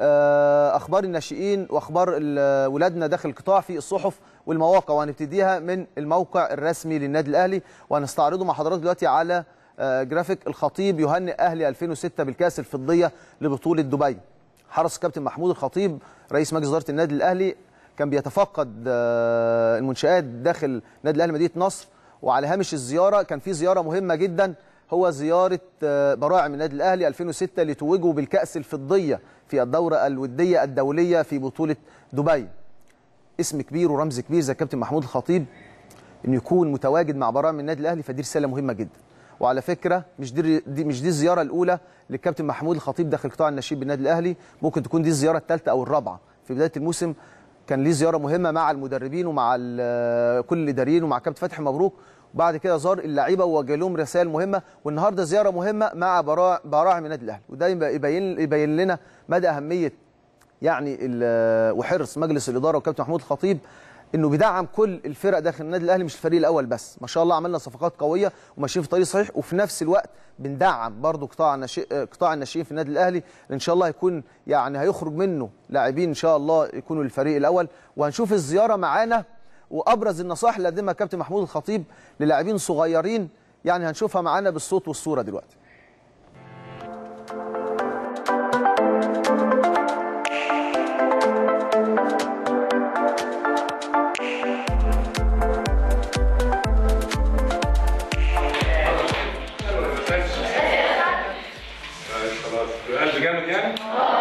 آه، اخبار الناشئين واخبار ال- ولادنا داخل القطاع في الصحف والمواقع وهنبتديها من الموقع الرسمي للنادي الاهلي وهنستعرضه مع حضراتكم دلوقتي على آه، جرافيك الخطيب يهنئ اهلي 2006 بالكاس الفضيه لبطوله دبي حرص الكابتن محمود الخطيب رئيس مجلس اداره النادي الاهلي كان بيتفقد آه، المنشآت داخل نادي الاهلي مدينه نصر وعلى هامش الزياره كان في زياره مهمه جدا هو زياره آه، براعم النادي الاهلي 2006 لتوجه بالكاس الفضيه في الدوره الوديه الدوليه في بطوله دبي اسم كبير ورمز كبير زي الكابتن محمود الخطيب انه يكون متواجد مع براعم النادي الاهلي فدي رساله مهمه جدا وعلى فكره مش دي, دي مش دي الزياره الاولى للكابتن محمود الخطيب داخل قطاع الناشئين بالنادي الاهلي ممكن تكون دي الزياره الثالثه او الرابعه في بدايه الموسم كان ليه زياره مهمه مع المدربين ومع ال- كل الاداريين ومع كابتن فتحي مبروك وبعد كده زار اللعيبه ووجه لهم رسائل مهمه والنهارده زياره مهمه مع برا- براعم النادي الاهلي وده يبقى- يبين يبين لنا مدى اهميه يعني ال- وحرص مجلس الاداره وكابتن محمود الخطيب انه بيدعم كل الفرق داخل النادي الاهلي مش الفريق الاول بس ما شاء الله عملنا صفقات قويه وماشيين في طريق صحيح وفي نفس الوقت بندعم برضو قطاع الناشئ قطاع الناشئين في النادي الاهلي اللي ان شاء الله هيكون يعني هيخرج منه لاعبين ان شاء الله يكونوا للفريق الاول وهنشوف الزياره معانا وابرز النصائح اللي قدمها كابتن محمود الخطيب للاعبين صغيرين يعني هنشوفها معانا بالصوت والصوره دلوقتي خلاص القلب جامد يعني؟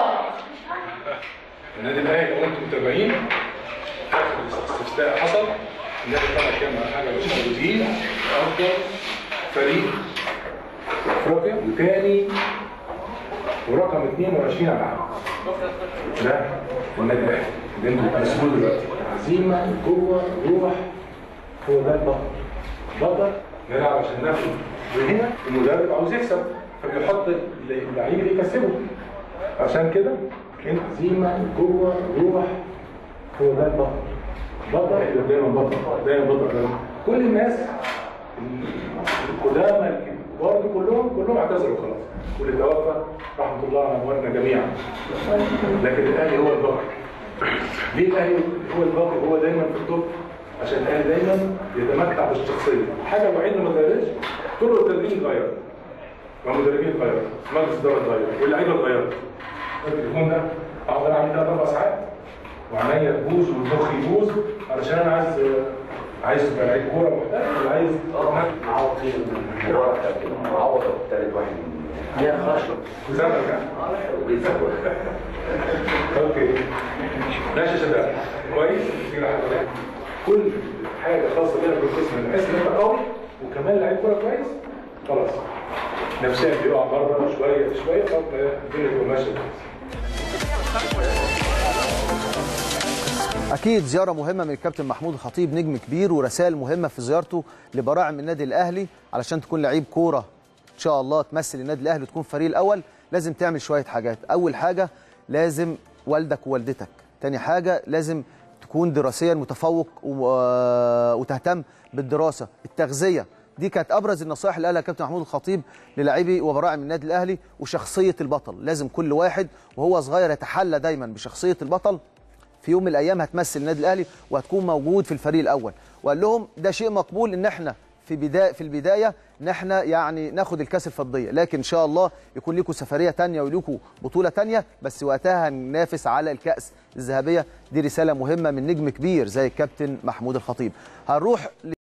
النادي الاهلي لو انتم متابعين اخر استفتاء حصل النادي طلع كام حاجه مش موجودين افضل فريق في افريقيا وثاني ورقم 22 على العالم ده النادي الاهلي اللي انتم بتمثلوه دلوقتي عزيمه قوه روح هو ده البطل بطل نلعب عشان ناخد وهنا المدرب عاوز يكسب فبيحط اللعيب اللي يكسبه عشان كده كان عزيمه قوه روح هو ده البطل بطل دايما بطل دايما بطل دايما. كل الناس القدامى الكبار كلهم كلهم اعتذروا خلاص واللي توفى رحمه الله على امواتنا جميعا لكن الاهلي هو الباقي ليه الاهلي هو الباقي هو دايما في التوب عشان الاهلي دايما يتمتع بالشخصيه الحاجه الوحيده اللي ما اتغيرتش طرق التدريب اتغيرت والمدربين اتغيروا مجلس الاداره اتغير واللعيبه اتغيرت التليفون ده اقعد العب ثلاث اربع ساعات وعينيا تبوظ والمخ يبوظ علشان انا عايز عايز تبقى لعيب كوره محترف ولا عايز معوض فيه الورق كده معوض التالت واحد هي خشب سامعك يعني اوكي ماشي يا شباب كويس كده حضرتك. كل حاجه خاصه بينا في القسم بحيث ان انت قوي وكمان لعيب كوره كويس خلاص نفسيا بيقع بره شويه في شويه خلاص الدنيا تبقى ماشيه اكيد زياره مهمه من الكابتن محمود الخطيب نجم كبير ورسائل مهمه في زيارته لبراعم النادي الاهلي علشان تكون لعيب كوره ان شاء الله تمثل النادي الاهلي وتكون فريق الاول لازم تعمل شويه حاجات اول حاجه لازم والدك ووالدتك تاني حاجه لازم تكون دراسيا متفوق و- وتهتم بالدراسه التغذيه دي كانت ابرز النصائح اللي قالها كابتن محمود الخطيب للاعبي وبراعم النادي الاهلي وشخصيه البطل لازم كل واحد وهو صغير يتحلى دايما بشخصيه البطل في يوم من الايام هتمثل النادي الاهلي وهتكون موجود في الفريق الاول وقال لهم ده شيء مقبول ان احنا في بدايه في البدايه ان احنا يعني ناخد الكاس الفضيه لكن ان شاء الله يكون لكم سفريه تانية ولكم بطوله تانية بس وقتها هننافس على الكاس الذهبيه دي رساله مهمه من نجم كبير زي الكابتن محمود الخطيب هنروح